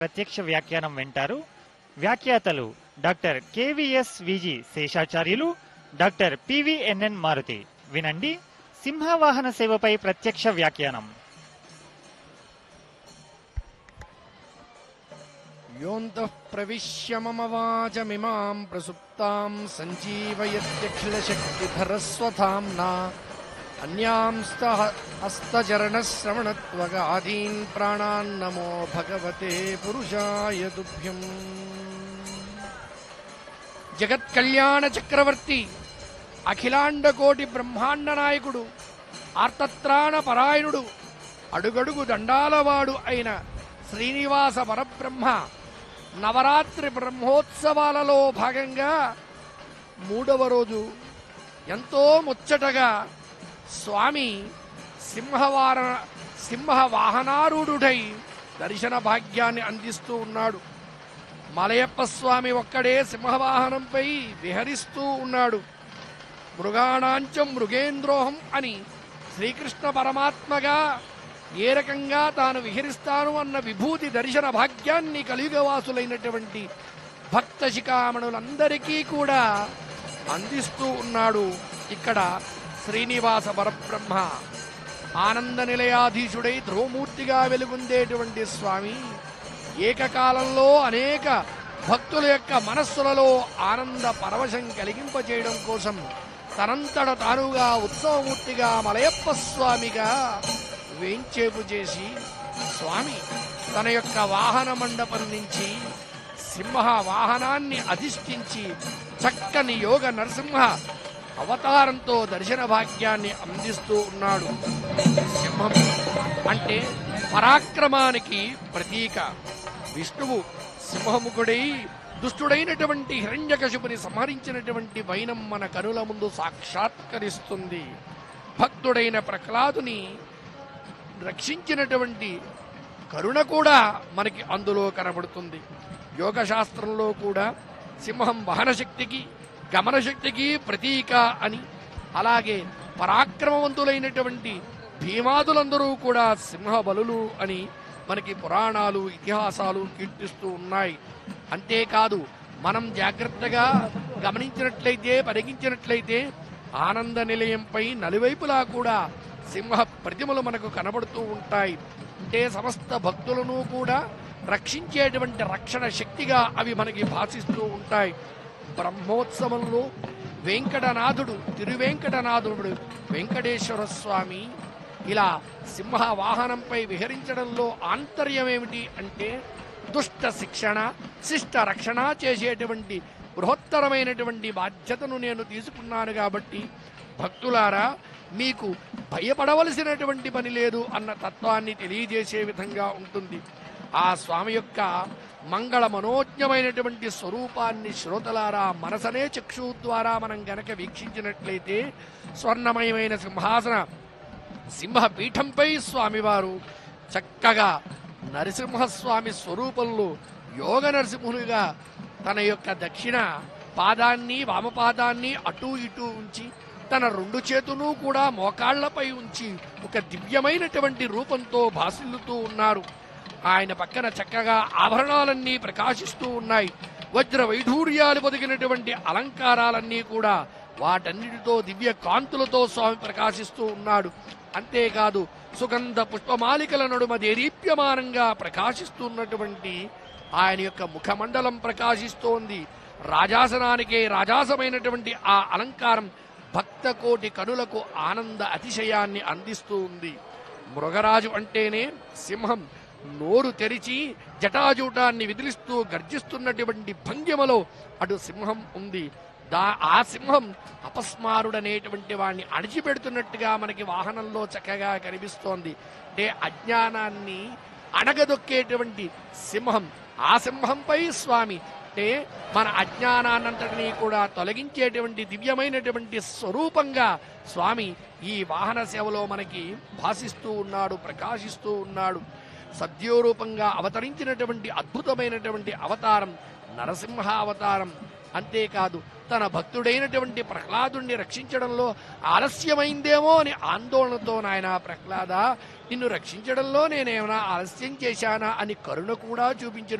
ప్రత్యక్ష వ్యాఖ్యానం వింటారు వ్యాఖ్యాతలు doctor KVS Viji Seshacharyulu doctor PVNN Maruthi వినండి సింహవాహన సేవపై ప్రత్యక్ష వ్యాఖ్యానం योऽन्तः प्रविश्य मम वाचमिमाम् प्रसुप्ताम् सञ्जीवयत्यखिलशक्तिधरस्वधाम्ना अन्यांस्तः हस्तचरणश्रवणत्वगादीन् प्राणान्नमो भगवते पुरुषाय तुभ्यम् జగత్కళ్యాణ చక్రవర్తి అఖిలాండ కోటి బ్రహ్మాండ నాయకుడు ఆర్తత్రాణ పరాయణుడు అడుగడుగు దండాలవాడు అయిన శ్రీనివాస పరబ్రహ్మ నవరాత్రి బ్రహ్మోత్సవాలలో భాగంగా మూడవ రోజు ఎంతో ముచ్చటగా స్వామి సింహవార సింహ వాహనారూఢుడై దర్శన భాగ్యాన్ని అందిస్తూ ఉన్నాడు మలయప్ప స్వామి ఒక్కడే సింహవాహనంపై విహరిస్తూ ఉన్నాడు మృగాణాంచం మృగేంద్రోహం అని శ్రీకృష్ణ పరమాత్మగా ఏ రకంగా తాను విహరిస్తాను అన్న విభూతి దర్శన భాగ్యాన్ని కలియుగవాసులైనటువంటి భక్త శిఖామణులందరికీ కూడా అందిస్తూ ఉన్నాడు ఇక్కడ శ్రీనివాస పరబ్రహ్మ ఆనంద నిలయాధీశుడై ధ్రువమూర్తిగా వెలుగొందేటువంటి స్వామి ఏకకాలంలో అనేక భక్తుల యొక్క మనస్సులలో ఆనంద పరవశం కలిగింపచేయడం కోసం తనంతట తానుగా ఉత్సవమూర్తిగా మలయప్ప స్వామిగా వేంచేపు చేసి స్వామి తన యొక్క వాహన మండపం నుంచి సింహ వాహనాన్ని అధిష్ఠించి చక్కని యోగ నరసింహ అవతారంతో దర్శన భాగ్యాన్ని అందిస్తూ ఉన్నాడు సింహం అంటే పరాక్రమానికి ప్రతీక విష్ణువు సింహముఖుడై దుష్టుడైనటువంటి హిరణ్యకశిపుని సంహరించినటువంటి వైనం మన కనుల ముందు సాక్షాత్కరిస్తుంది భక్తుడైన ప్రహ్లాదుని రక్షించినటువంటి కరుణ కూడా మనకి అందులో కనబడుతుంది యోగ శాస్త్రంలో కూడా సింహం వాహనశక్తికి గమనశక్తికి ప్రతీక అని అలాగే పరాక్రమవంతులైనటువంటి భీమాదులందరూ కూడా సింహ బలులు అని మనకి పురాణాలు ఇతిహాసాలు కీర్తిస్తూ ఉన్నాయి అంతేకాదు మనం జాగ్రత్తగా గమనించినట్లయితే పరిగించినట్లయితే ఆనంద నిలయంపై నలువైపులా కూడా సింహ ప్రతిమలు మనకు కనబడుతూ ఉంటాయి అంటే సమస్త భక్తులను కూడా రక్షించేటువంటి రక్షణ శక్తిగా అవి మనకి భాషిస్తూ ఉంటాయి బ్రహ్మోత్సవంలో వెంకటనాథుడు తిరువెంకటనాథుడు వెంకటేశ్వర స్వామి ఇలా సింహ వాహనంపై విహరించడంలో ఆంతర్యం ఏమిటి అంటే దుష్ట శిక్షణ శిష్ట రక్షణ చేసేటువంటి బృహత్తరమైనటువంటి బాధ్యతను నేను తీసుకున్నాను కాబట్టి భక్తులారా మీకు భయపడవలసినటువంటి పని లేదు అన్న తత్వాన్ని తెలియజేసే విధంగా ఉంటుంది ఆ స్వామి యొక్క మంగళ మనోజ్ఞమైనటువంటి స్వరూపాన్ని శ్రోతలారా మనసనే చక్షు ద్వారా మనం గనక వీక్షించినట్లయితే స్వర్ణమయమైన సింహాసన సింహపీఠంపై స్వామివారు చక్కగా నరసింహస్వామి స్వరూపంలో యోగ నరసింహునిగా తన యొక్క దక్షిణ పాదాన్ని వామపాదాన్ని అటూ ఇటూ ఉంచి తన రెండు చేతులు కూడా మోకాళ్లపై ఉంచి ఒక దివ్యమైనటువంటి రూపంతో భాసిల్లుతూ ఉన్నారు ఆయన పక్కన చక్కగా ఆభరణాలన్నీ ప్రకాశిస్తూ ఉన్నాయి వజ్ర వైఢూర్యాలు పొదిగినటువంటి అలంకారాలన్నీ కూడా వాటన్నిటితో దివ్య కాంతులతో స్వామి ప్రకాశిస్తూ ఉన్నాడు అంతేకాదు సుగంధ పుష్పమాలికల నడుమ దేదీప్యమానంగా ప్రకాశిస్తున్నటువంటి ఆయన యొక్క ముఖమండలం ప్రకాశిస్తోంది రాజాసనానికే రాజాసమైనటువంటి ఆ అలంకారం భక్త కోటి కనులకు ఆనంద అతిశయాన్ని అందిస్తూ ఉంది మృగరాజు అంటేనే సింహం నోరు తెరిచి జటాజూటాన్ని విదిలిస్తూ గర్జిస్తున్నటువంటి భంగిమలో అటు సింహం ఉంది దా ఆ సింహం అపస్మారుడనేటువంటి వాడిని అణిచిపెడుతున్నట్టుగా మనకి వాహనంలో చక్కగా కనిపిస్తోంది అంటే అజ్ఞానాన్ని అణగదొక్కేటువంటి సింహం ఆ సింహంపై స్వామి అంటే మన అజ్ఞానాన్నంతటినీ కూడా తొలగించేటువంటి దివ్యమైనటువంటి స్వరూపంగా స్వామి ఈ వాహన సేవలో మనకి భాసిస్తూ ఉన్నాడు ప్రకాశిస్తూ ఉన్నాడు సద్యోరూపంగా అవతరించినటువంటి అద్భుతమైనటువంటి అవతారం నరసింహ అవతారం అంతేకాదు తన భక్తుడైనటువంటి ప్రహ్లాదుణ్ణి రక్షించడంలో ఆలస్యమైందేమో అని ఆందోళనతో నాయన ప్రహ్లాద నిన్ను రక్షించడంలో నేనేమైనా ఆలస్యం చేశానా అని కరుణ కూడా చూపించిన